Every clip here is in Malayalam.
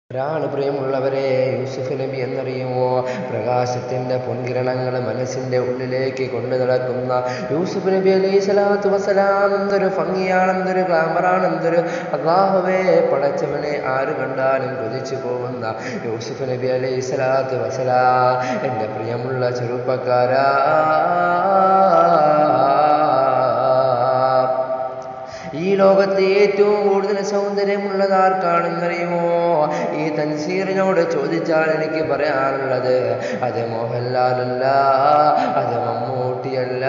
ഒരാൾ പ്രിയമുള്ളവരെ യൂസുഫ് നബി എന്നറിയുമോ പ്രകാശത്തിന്റെ പൊൻകിരണങ്ങൾ മനസ്സിന്റെ ഉള്ളിലേക്ക് കൊണ്ടു നടക്കുന്ന യൂസുഫ് നബി അലൈഹി സ്വലാത്തു വസ്സലാം എന്തൊരു ഭംഗിയാണ് എന്തൊരു ഗ്ലാമറാണ് എന്തൊരു അള്ളാഹുവേ പടച്ചവനെ ആര് കണ്ടാലും കൊതിച്ചു പോകുന്ന യൂസുഫ് നബി അലൈഹി സ്വലാത്തു വസ്സലാ എൻ്റെ പ്രിയമുള്ള ചെറുപ്പക്കാരാ ഈ ലോകത്തെ ഏറ്റവും കൂടുതൽ സൗന്ദര്യമുള്ളത് ആർക്കാണെന്നറിയുമോ ഈ തൻസീറിനോട് ചോദിച്ചാൽ എനിക്ക് പറയാനുള്ളത് അത് മോഹൻലാലല്ല അത് മമ്മൂട്ടിയല്ല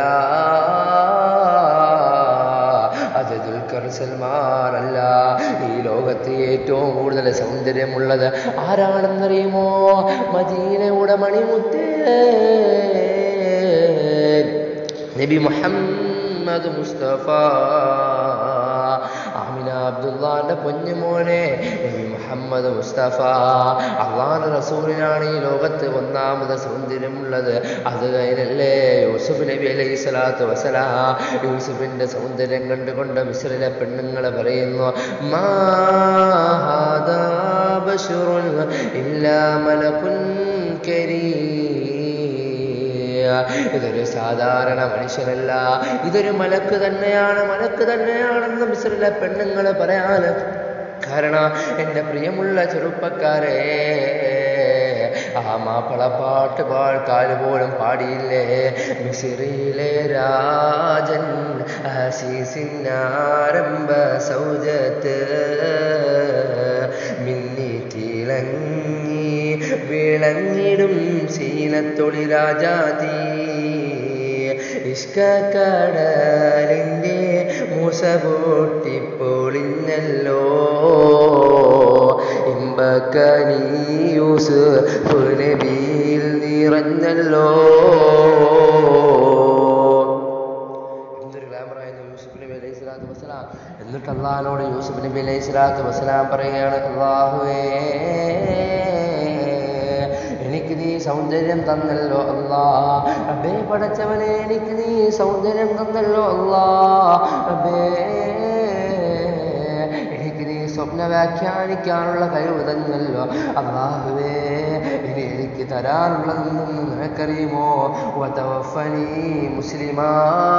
അത് ദുൽഖർ സൽമാൻ അല്ല ഈ ലോകത്തെ ഏറ്റവും കൂടുതൽ സൗന്ദര്യമുള്ളത് ആരാണെന്നറിയുമോ മദീനയുടെ മണിമുത്തേ നബി മുഹമ്മദ് മുസ്തഫ ആമിന അബ്ദുല്ലാന്റെ പൊന്നുമോനെ നബി മുഹമ്മദ് മുസ്തഫ അള്ളാഹ് റസൂലിനാണ് ഈ ലോകത്ത് ഒന്നാമത് സൗന്ദര്യമുള്ളത് അത് കഴിഞ്ഞല്ലേ യൂസുഫ് നബി അലൈഹി സ്വലാത്തു വസലാ യൂസുഫിന്റെ സൗന്ദര്യം കണ്ടുകൊണ്ട് മിസ്രിലെ പെണ്ണുങ്ങൾ പറയുന്നു മാ ഹാദാ ബശറുൻ ഇല്ലാ മലകുൻ കരീം ഇതൊരു സാധാരണ മനുഷ്യനല്ല ഇതൊരു മലക്ക് തന്നെയാണ് മലക്ക് തന്നെയാണെന്ന് മിസ്രിലെ പെണ്ണുങ്ങൾ പറയാൻ കാരണം എൻ്റെ പ്രിയമുള്ള ചെറുപ്പക്കാരെ ആ മാപ്പിളപ്പാട്ട് പാഴ്ക്കാല് പോലും പാടിയില്ലേ മിസിറിയിലെ രാജൻ ആശീസിനാരംഭ സൗജത്ത് മിന്നി തിളങ്ങി വിളങ്ങിടും ശീലത്തൊളി രാജാതി ഇഷ്കടലിൻ്റെ മൂസ പൊട്ടിപ്പൊളിഞ്ഞല്ലോ ഇമ്പക്കനീയൂസ് നബിയിൽ നിറഞ്ഞല്ലോ എന്തൊരു ഗ്ലാമറായിരുന്നു യൂസുഫ് നബി അലൈഹി സ്വലാത്തു വസ്സലാം എന്നിട്ട് അള്ളഹാനോട് യൂസുഫ് നബി അലൈഹി സ്വലാത്തു വസ്സലാം പറയുകയാണ് അള്ളാഹുവേ എനിക്ക് നീ സൗന്ദര്യം തന്നല്ലോ അല്ലാ അബേ പടച്ചവനെ എനിക്ക് നീ സൗന്ദര്യം തന്നല്ലോ അല്ലാ അബേ എനിക്ക് നീ സ്വപ്ന വ്യാഖ്യാനിക്കാനുള്ള കഴിവ് തന്നല്ലോ അള്ളാഹുവേ ഇനി എനിക്ക് തരാനുള്ളതെന്നൊന്നും നിനക്കറിയുമോ വതവഫനി മുസ്ലിമാ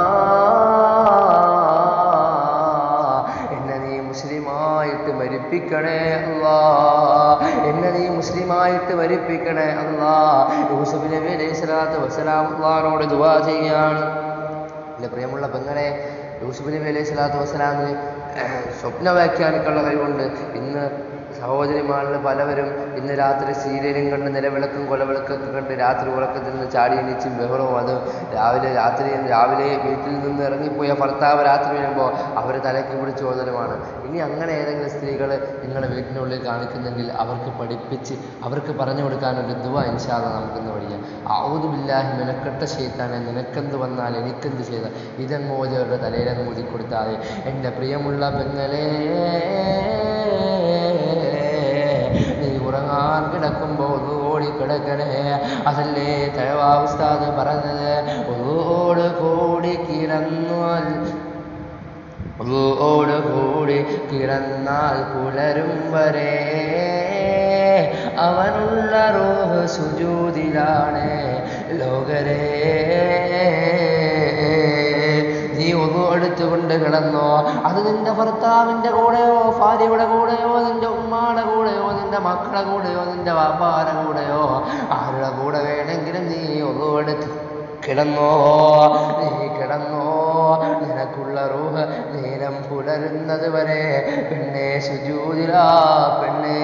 എന്നെ നീ മുസ്ലിമായിട്ട് മരിപ്പിക്കണേ അല്ലാ എന്നെ നീ മുസ്ലിമായിട്ട് മരിപ്പിക്കണേ അല്ലാ യൂസുഫ് നബി അലൈഹി സ്വലാത്തു വസ്സലാം അള്ളാഹിനോട് ദുവാ ചെയ്യാണ് എൻ്റെ പ്രിയമുള്ള പെങ്ങളെ യൂസുഫ് നബി അലൈഹി സ്വലാത്തു വസ്സലാമിന് സ്വപ്ന വ്യാഖ്യാനിക്കുള്ള കഴിവുണ്ട് ഇന്ന് സഹോദരിമാരിൽ പലവരും ഇന്ന് രാത്രി സീരിയലും കണ്ട് നിലവിളക്കും കൊലവിളക്കൊക്കെ കണ്ട് രാത്രി ഉറക്കത്തിൽ നിന്ന് ചാടി എണീച്ചും ബഹളവും അത് രാവിലെ രാത്രി രാവിലെ വീട്ടിൽ നിന്ന് ഇറങ്ങിപ്പോയ ഭർത്താവ് രാത്രി വരുമ്പോൾ അവർ തലയ്ക്ക് പിടിച്ച് ഓതലുമാണ് ഇനി അങ്ങനെ ഏതെങ്കിലും സ്ത്രീകൾ നിങ്ങളുടെ വീട്ടിനുള്ളിൽ കാണിക്കുന്നെങ്കിൽ അവർക്ക് പഠിപ്പിച്ച് അവർക്ക് പറഞ്ഞു കൊടുക്കാനൊരു ദുവ ഇൻഷാല്ല നമുക്കിന്ന് പഠിക്കാം ഔതുബില്ലാഹി നിനക്കെട്ട ചെയ്താനെ നിനക്കെന്ത് വന്നാൽ എനിക്കെന്ത് ചെയ്ത ഇതങ്ങ് ഓതി അവരുടെ തലയിലങ്ങ് ഊതി കൊടുത്താൽ എൻ്റെ പ്രിയമുള്ള പെങ്ങളെ നീ ഉറങ്ങാൻ കിടക്കുമ്പോൾ ഓടി കിടക്കണേ അതല്ലേ തഴവാ ഉസ്താദ് പറഞ്ഞത് ഓട് കൂടി കിടന്നാൽ ഓട് കൂടി കിടന്നാൽ പുലരും വരെ അവനുള്ള റോഹ് സുജൂതിലാണ് ലോകരേ നീ ഒന്നു എടുത്തുകൊണ്ട് കിടന്നോ അത് നിന്റെ ഭർത്താവിന്റെ കൂടെയോ ഭാര്യയുടെ കൂടെയോ നിന്റെ ഉമ്മാടെ കൂടെയോ നിന്റെ മക്കളുടെ കൂടെയോ നിന്റെ വാപ്പാടെ കൂടെയോ ആരുടെ കൂടെ വേണമെങ്കിലും നീ ഒന്നു എടുത്ത് കിടന്നോ നീ കിടന്നോ നിനക്കുള്ള റൂഹ് നേരം പുലരുന്നത് വരെ പെണ്ണെ സുജൂതിലാ പെണ്ണേ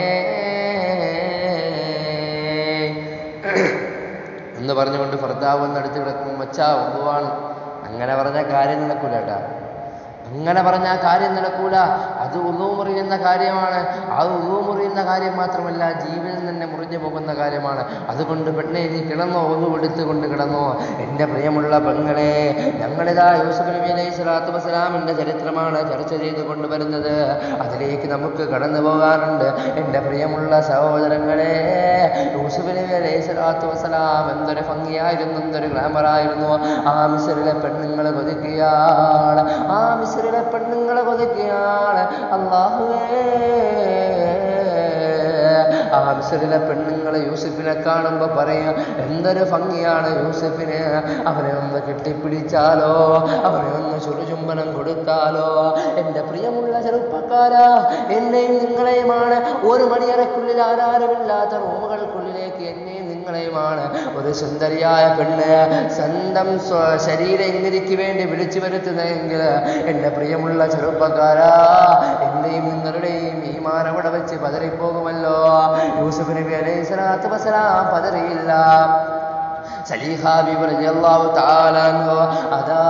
എന്ന് പറഞ്ഞുകൊണ്ട് ഭർത്താവ് എന്നടുത്ത് കിടക്കും മച്ചാ ഒന്നുവാണ് അങ്ങനെ പറഞ്ഞ കാര്യം നടക്കൂല കേട്ടാ അങ്ങനെ പറഞ്ഞാൽ കാര്യം നടക്കൂല അത് ഉളു മുറിയുന്ന കാര്യമാണ് അത് ഉളു മുറിയുന്ന കാര്യം മാത്രമല്ല ജീവിതം തന്നെ മുറിഞ്ഞു പോകുന്ന കാര്യമാണ് അതുകൊണ്ട് പെണ്ണെ നീ കിടന്നോ ഒന്നു എടുത്തുകൊണ്ട് കിടന്നോ എൻ്റെ പ്രിയമുള്ള പെങ്ങളെ ഞങ്ങളിതാ യൂസുഫ് നബി അലൈഹി സ്വലാത്തു വസ്സലാമിൻ്റെ ചരിത്രമാണ് ചർച്ച ചെയ്ത് കൊണ്ടുവരുന്നത് അതിലേക്ക് നമുക്ക് കടന്നു പോകാറുണ്ട് എൻ്റെ പ്രിയമുള്ള സഹോദരങ്ങളെ യൂസുഫ് നബി അലൈഹി സ്വലാത്തു വസ്സലാം എന്തൊരു ഭംഗിയായിരുന്നു എന്തൊരു ഗ്ലാമറായിരുന്നു ആ മിസറിലെ പെണ്ണുങ്ങൾ കൊതിക്കുകയാണ് ആ മിസറിലെ പെണ്ണുങ്ങൾ കൊതിക്കുകയാണ് അള്ളാഹുവേ ആ മിസ്രിലെ പെണ്ണുങ്ങൾ യൂസുഫിനെ കാണുമ്പോൾ പറയും എന്തൊരു ഭംഗിയാണ് യൂസുഫിന് അവനെ ഒന്ന് കെട്ടിപ്പിടിച്ചാലോ അവനെ ഒന്ന് ചുടുചുംബനം കൊടുത്താലോ എൻ്റെ പ്രിയമുള്ള ചെറുപ്പക്കാരാ എന്നെയും നിങ്ങളെയുമാണ് ഒരു മണിയറക്കുള്ളിൽ ആരാരുമില്ലാത്ത റൂമുകൾക്കുള്ളിലേക്ക് എന്നെയും നിങ്ങളെയുമാണ് ഒരു സുന്ദരിയായ പെണ്ണ് സ്വന്തം സ്വ- ശരീര ഇംഗതിക്ക് വേണ്ടി വിളിച്ചു വരുത്തുന്നതെങ്കിൽ എൻ്റെ പ്രിയമുള്ള ചെറുപ്പക്കാരാ എൻ്റെയും നിങ്ങളുടെയും ഈ അവിടെ വെച്ച് പതറിപ്പോകുമല്ലോ യൂസുഫ് നബി അലൈഹി സ്വലാത്തു വസ്സലാം പതറിയില്ല സലീഹ ബിബി റളിയല്ലാഹു തആല അൻഹു അതാ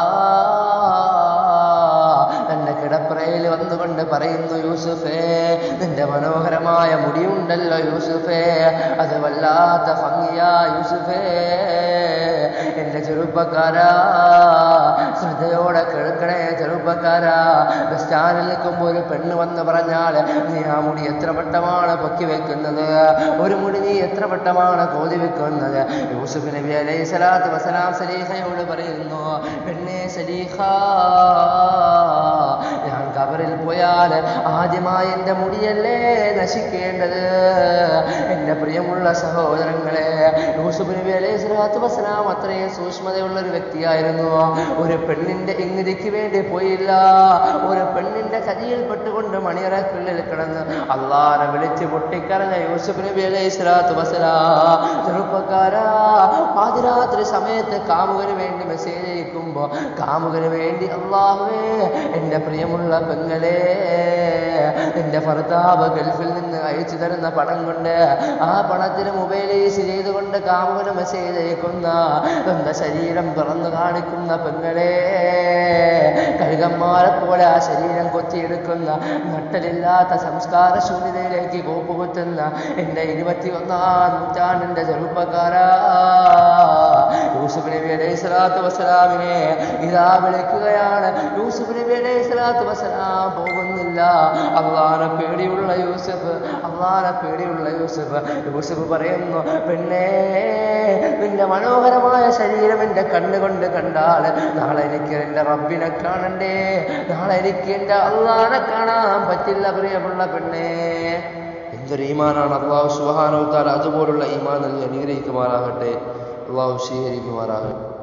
തന്റെ കിടപ്പറയിൽ വന്നുകൊണ്ട് പറയുന്നു യൂസുഫേ നിന്റെ മനോഹരമായ മുടിയുണ്ടല്ലോ യൂസുഫേ അത് വല്ലാത്ത ഭംഗിയാ യൂസുഫേ എന്റെ ചെറുപ്പക്കാരാ ശ്രദ്ധയോടെ കേൾക്കണേ ചെറുപ്പക്കാരാ ബസ് സ്റ്റാൻഡിൽ നിൽക്കുമ്പോൾ ഒരു പെണ്ണ് വന്ന് പറഞ്ഞാൽ നീ ആ മുടി എത്ര വട്ടമാണ് പൊക്കി വെക്കുന്നത് ഒരു മുടി നീ എത്ര വട്ടമാണ് കോതി വെക്കുന്നത് യൂസുഫ് നബി അലൈഹി സ്വലാത്തു വസലാം സലീഹയോട് പറയുന്നു പെണ്ണേ സലീഹ ഞാൻ കബറിൽ പോയാൽ ആദ്യമായി എൻ്റെ മുടിയല്ലേ നശിക്കേണ്ടത് എൻ്റെ പ്രിയമുള്ള സഹോദരങ്ങളെ യൂസുഫ് നബി അലൈഹി സ്വലാത്തു വസ്സലാം അത്രയും സൂക്ഷ്മതയുള്ള ഒരു വ്യക്തിയായിരുന്നു ഒരു പെണ്ണിൻ്റെ ഇംഗിതിക്ക് വേണ്ടി പോയില്ല ഒരു പെണ്ണിൻ്റെ ചതിയിൽ പെട്ടുകൊണ്ട് മണിയറക്കുള്ളിൽ കിടന്ന് അള്ളാനെ വിളിച്ച് പൊട്ടിക്കരഞ്ഞ യൂസുഫ് നബി അലൈഹി സ്വലാത്തു വസ്സലാം ചെറുപ്പക്കാരാ പാതിരാത്രി സമയത്ത് കാമുകന് വേണ്ടി മെസ്സേജ് അയക്കുമ്പോൾ കാമുകന് വേണ്ടി അള്ളാഹുവേ എൻ്റെ പ്രിയമുള്ള പെങ്ങളെ എൻ്റെ ഭർത്താവ് ഗൾഫിൽ നിന്ന് അയച്ചു തരുന്ന പണം കൊണ്ട് ആ പണത്തിന് മൊബൈൽ യൂസ് ചെയ്തുകൊണ്ട് കാമുകന് മെസ്സേജ് അയക്കുന്ന എന്ന ശരീരം തുറന്നു കാണിക്കുന്ന പെങ്ങളെ കഴുകന്മാരെ പോലെ ആ ശരീരം കൊത്തിയെടുക്കുന്ന നട്ടലില്ലാത്ത സംസ്കാര ശൂന്യതയിലേക്ക് കോപ്പുകുത്തുന്ന എൻ്റെ ഇരുപത്തി ഒന്നാം നൂറ്റാണ്ടിൻ്റെ ചെറുപ്പക്കാരാ യൂസുഫ് നബി അലൈഹി സ്വലാത്തു വസ്സലാമിനെ ഇതാ വിളിക്കുകയാണ് യൂസുഫ് നബി അലൈഹി സ്വലാത്തു വസ്സലാം പോകുന്നില്ല അള്ളാനെ പേടിയുള്ള യൂസഫ് അള്ളാനെ പേടിയുള്ള യൂസഫ് യൂസഫ് പറയുന്നു പെണ്ണേ നിന്റെ മനോഹരമായ ശരീരം എൻ്റെ കണ്ണുകൊണ്ട് കണ്ടാൽ നാളെ എനിക്ക് എൻ്റെ റബ്ബിനെ കാണണ്ടേ നാളെ എനിക്ക് എൻ്റെ അള്ളാനെ കാണാൻ പറ്റില്ല പ്രിയമുള്ള പെണ്ണേ എന്തൊരു ഈമാനാണ് അള്ളാഹു സുഹാനോ താല അതുപോലുള്ള ഈമാൻ നൽകി അനുഗ്രഹിക്കുമാറാകട്ടെ അള്ളാഹു സ്വീകരിക്കുമാറാകട്ടെ